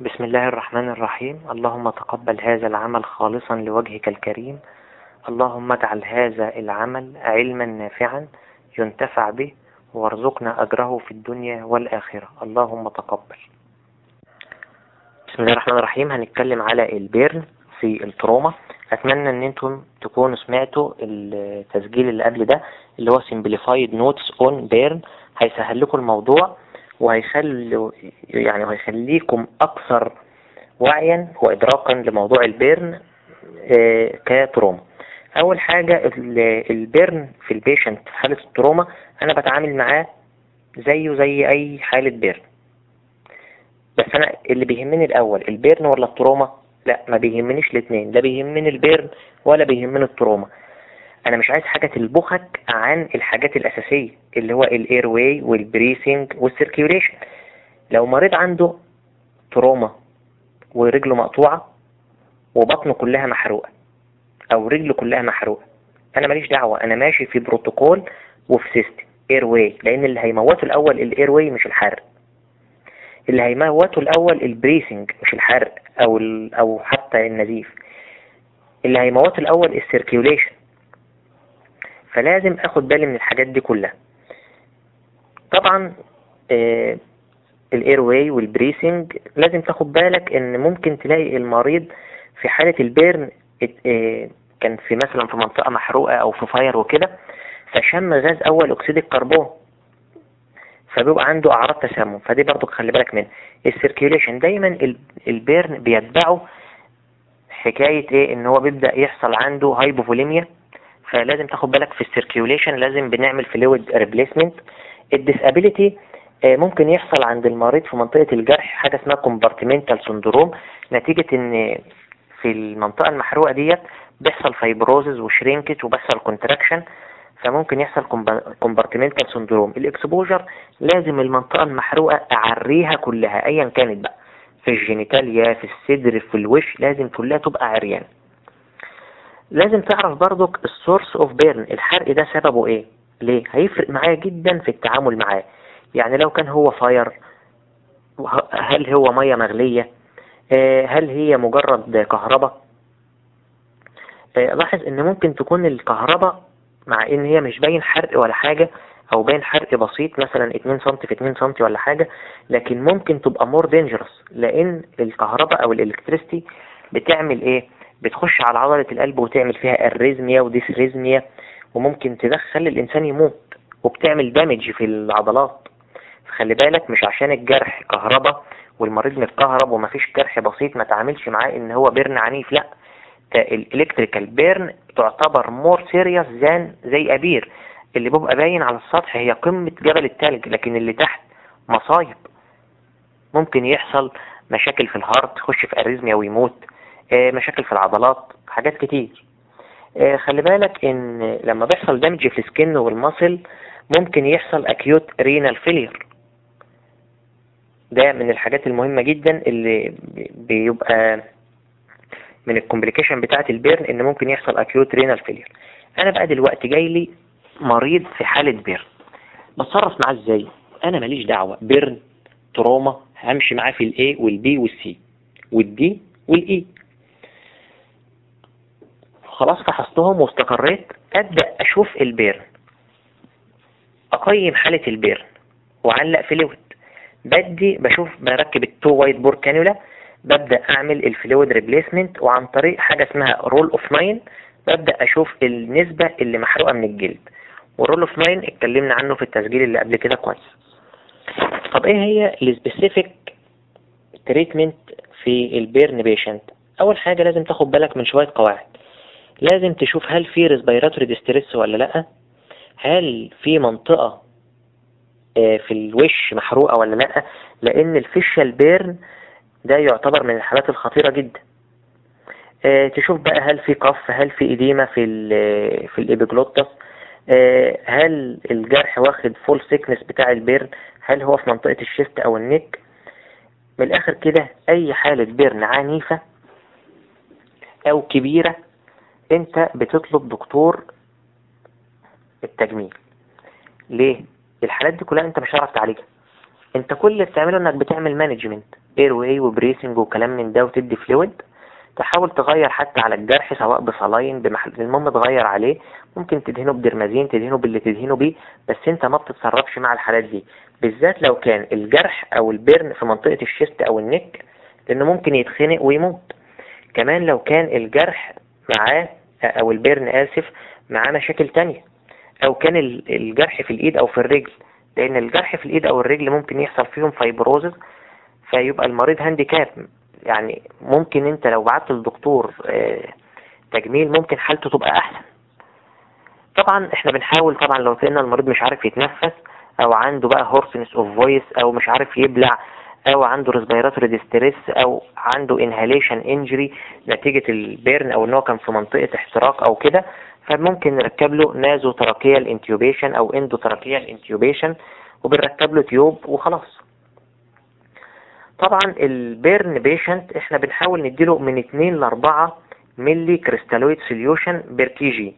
بسم الله الرحمن الرحيم اللهم تقبل هذا العمل خالصا لوجهك الكريم اللهم اجعل هذا العمل علما نافعا ينتفع به وارزقنا أجره في الدنيا والآخرة اللهم تقبل بسم الله الرحمن الرحيم هنتكلم على البيرن في التروما أتمنى أن أنتم تكونوا سمعتوا التسجيل اللي قبل ده اللي هو Simplified Notes on Burn هيسهل لكم الموضوع وهيخلي يعني وهيخليكم أكثر وعيا وإدراكا لموضوع البيرن آه، كتروما أول حاجة البيرن في البيشنت في حالة التروما أنا بتعامل معاه زيه زي أي حالة بيرن بس أنا اللي بيهمني الأول البيرن ولا التروما لا ما بيهمنيش الاثنين لا بيهمني البيرن ولا بيهمني التروما انا مش عايز حاجة تلبخك عن الحاجات الاساسية اللي هو الاير واي والبريسنج والسيركيوليشن لو مريض عنده تروما ورجله مقطوعة وبطنه كلها محروقة او رجله كلها محروقة انا ماليش دعوة انا ماشي في بروتوكول وفي سيستم اير واي لان اللي هيموته الاول الاير واي مش الحرق اللي هيموته الاول البريسنج مش الحرق او او حتى النزيف اللي هيموته الاول السيركيوليشن فلازم اخد بالي من الحاجات دي كلها طبعا آه الاير واي والبريسنج لازم تاخد بالك ان ممكن تلاقي المريض في حالة البيرن آه كان في مثلا في منطقة محروقة او في فاير وكده فشم غاز اول اكسيد الكربون فبيبقى عنده اعراض تسمم فدي برضو خلي بالك منها السيركيوليشن دايما البيرن بيتبعه حكاية ايه ان هو بيبدأ يحصل عنده هايبوفوليميا فلازم تاخد بالك في السيركيوليشن لازم بنعمل فلويد ريبليسمنت الديسابيليتي ممكن يحصل عند المريض في منطقة الجرح حاجة اسمها كومبارتمنتال سندروم نتيجة ان في المنطقة المحروقة ديت بيحصل فايبروزز وشرينكج وبيحصل كونتراكشن فممكن يحصل كومبارتمنتال سندروم الاكسبوجر لازم المنطقة المحروقة اعريها كلها ايا كانت بقى في الجينيتاليا في الصدر في الوش لازم كلها تبقى عريان لازم تعرف برضك السورس اوف بيرن الحرق ده سببه ايه ليه هيفرق معايا جدا في التعامل معاه يعني لو كان هو فاير هل هو مية مغلية هل هي مجرد كهرباء لاحظ ان ممكن تكون الكهرباء مع ان هي مش باين حرق ولا حاجة او باين حرق بسيط مثلا 2 سم في 2 سم ولا حاجة لكن ممكن تبقى مور دينجرس لان الكهرباء او الالكتريستي بتعمل ايه بتخش على عضلة القلب وتعمل فيها اريزميا وديسريزميا وممكن تدخل الانسان يموت وبتعمل دامج في العضلات فخلي بالك مش عشان الجرح كهرباء والمريض متكهرب ومفيش جرح بسيط ما تعاملش معاه ان هو بيرن عنيف لا الالكتريكال بيرن تعتبر مور سيريس زان زي ابير اللي بيبقى باين على السطح هي قمة جبل التلج لكن اللي تحت مصايب ممكن يحصل مشاكل في الهارت يخش في اريزميا ويموت مشاكل في العضلات حاجات كتير خلي بالك ان لما بيحصل دمج في السكن والمصل ممكن يحصل اكيوت رينال فيلير ده من الحاجات المهمة جدا اللي بيبقى من الكومبليكيشن بتاعة البيرن ان ممكن يحصل اكيوت رينال فيلير انا بقى دلوقتي جاي لي مريض في حالة بيرن بتصرف معاه ازاي انا ماليش دعوة بيرن تروما همشي معاه في الاي والبي والسي والدي والاي خلاص فحصتهم واستقريت ابدأ اشوف البيرن اقيم حالة البيرن وعلق فلويد بدي بشوف بركب التو وايت بور كانولا ببدأ اعمل الفلويد ريبليسمنت وعن طريق حاجة اسمها رول اوف ناين ببدأ اشوف النسبة اللي محروقة من الجلد والرول اوف ناين اتكلمنا عنه في التسجيل اللي قبل كده كويس طب ايه هي السبيسيفيك تريتمنت في البيرن بيشنت اول حاجة لازم تاخد بالك من شوية قواعد لازم تشوف هل في ريسبيراتوري ديستريس ولا لا هل في منطقة في الوش محروقة ولا لا لان الفيشال بيرن ده يعتبر من الحالات الخطيرة جدا تشوف بقى هل في قف هل في إديمة في في الإبيجلوتس هل الجرح واخد فول سيكنس بتاع البيرن هل هو في منطقة الشيست أو النك من الآخر كده أي حالة بيرن عنيفة أو كبيرة أنت بتطلب دكتور التجميل ليه؟ الحالات دي كلها أنت مش هتعرف تعالجها انت كل اللي بتعمله انك بتعمل مانجمنت اير واي وبريسنج وكلام من ده وتدي فلويد تحاول تغير حتى على الجرح سواء بصلاين بمحل المهم تغير عليه ممكن تدهنه بدرمازين تدهنه باللي تدهنه بيه بس انت ما بتتصرفش مع الحالات دي بالذات لو كان الجرح او البرن في منطقة الشيست او النك لانه ممكن يتخنق ويموت كمان لو كان الجرح معاه او البرن اسف معاه مشاكل تانية او كان الجرح في الايد او في الرجل لان الجرح في الايد او الرجل ممكن يحصل فيهم فايبروزز فيبقى المريض هانديكاب يعني ممكن انت لو بعت للدكتور تجميل ممكن حالته تبقى احسن طبعا احنا بنحاول طبعا لو لقينا المريض مش عارف يتنفس او عنده بقى هورسنس اوف فويس او مش عارف يبلع او عنده ريسبيراتوري ديستريس او عنده انهاليشن انجري نتيجة البيرن او ان هو كان في منطقة احتراق او كده فممكن نركب له نازو تراكيال انتيوبيشن او اندو تراكيال انتيوبيشن وبنركب له تيوب وخلاص طبعا البيرن بيشنت احنا بنحاول نديله من 2 ل 4 ملي كريستالويد سوليوشن بير كي جي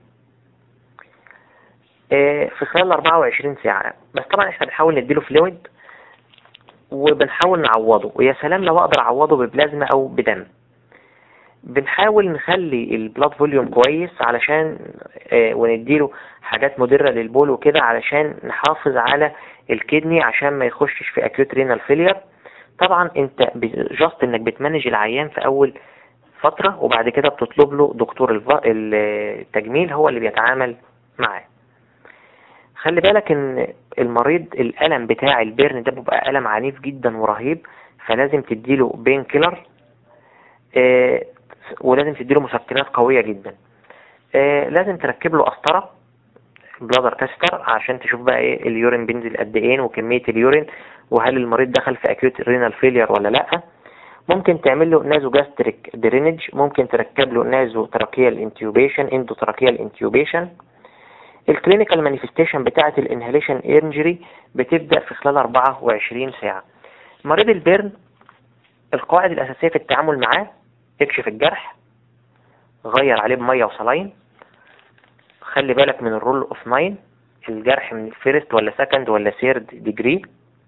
اه في خلال 24 ساعة بس طبعا احنا بنحاول نديله فلويد وبنحاول نعوضه ويا سلام لو اقدر اعوضه ببلازما او بدم بنحاول نخلي البلاد فوليوم كويس علشان اه ونديله حاجات مدرة للبول وكده علشان نحافظ على الكدني عشان ما يخشش في اكيوت رينال فيلير طبعا انت جاست انك بتمانج العيان في اول فترة وبعد كده بتطلب له دكتور التجميل هو اللي بيتعامل معاه خلي بالك ان المريض الالم بتاع البيرن ده بيبقى الم عنيف جدا ورهيب فلازم تديله بين كيلر آه ولازم تديله مسكنات قوية جدا آه لازم تركب له قسطرة بلادر كاستر عشان تشوف بقى ايه اليورين بينزل قد ايه وكمية اليورين وهل المريض دخل في اكيوت رينال فيلير ولا لا ممكن تعمل له نازو جاستريك درينج ممكن تركب له نازو تراكيال انتيوبيشن اندو تراكيال انتيوبيشن الكلينيكال مانيفستيشن بتاعة الانهاليشن انجري بتبدأ في خلال 24 ساعة مريض البرن القواعد الأساسية في التعامل معاه اكشف الجرح غير عليه بمية وصلاين خلي بالك من الرول اوف ناين الجرح من فيرست ولا سكند ولا سيرد ديجري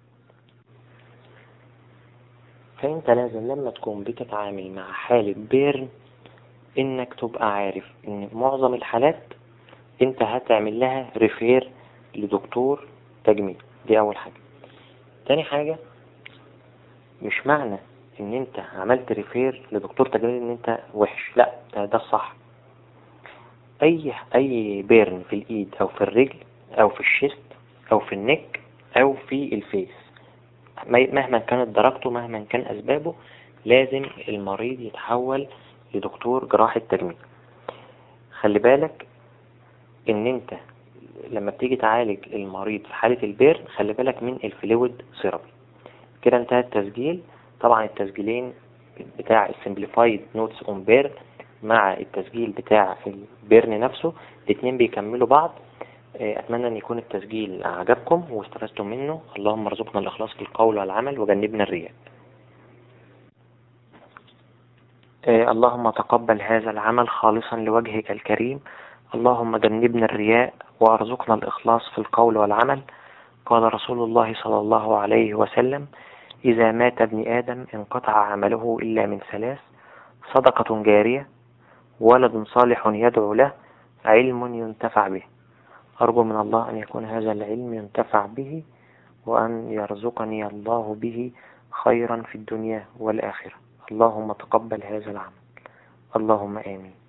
فانت لازم لما تكون بتتعامل مع حالة بيرن انك تبقى عارف ان معظم الحالات انت هتعمل لها ريفير لدكتور تجميل دي اول حاجة تاني حاجة مش معنى ان انت عملت ريفير لدكتور تجميل ان انت وحش لا ده, ده الصح اي اي بيرن في الايد او في الرجل او في الشيست او في النك او في الفيس مهما كانت درجته مهما كان اسبابه لازم المريض يتحول لدكتور جراحة تجميل خلي بالك ان انت لما بتيجي تعالج المريض في حالة البيرن خلي بالك من الفلويد سيرابي كده انتهى التسجيل طبعا التسجيلين بتاع السمبليفايد نوتس اون بيرن مع التسجيل بتاع البيرن نفسه الاتنين بيكملوا بعض اتمنى ان يكون التسجيل اعجبكم واستفدتم منه اللهم ارزقنا الاخلاص في القول والعمل وجنبنا الرياء اللهم تقبل هذا العمل خالصا لوجهك الكريم اللهم جنبنا الرياء وارزقنا الاخلاص في القول والعمل قال رسول الله صلى الله عليه وسلم اذا مات ابن ادم انقطع عمله الا من ثلاث صدقة جارية ولد صالح يدعو له علم ينتفع به أرجو من الله أن يكون هذا العلم ينتفع به وأن يرزقني الله به خيرا في الدنيا والآخرة اللهم تقبل هذا العمل اللهم آمين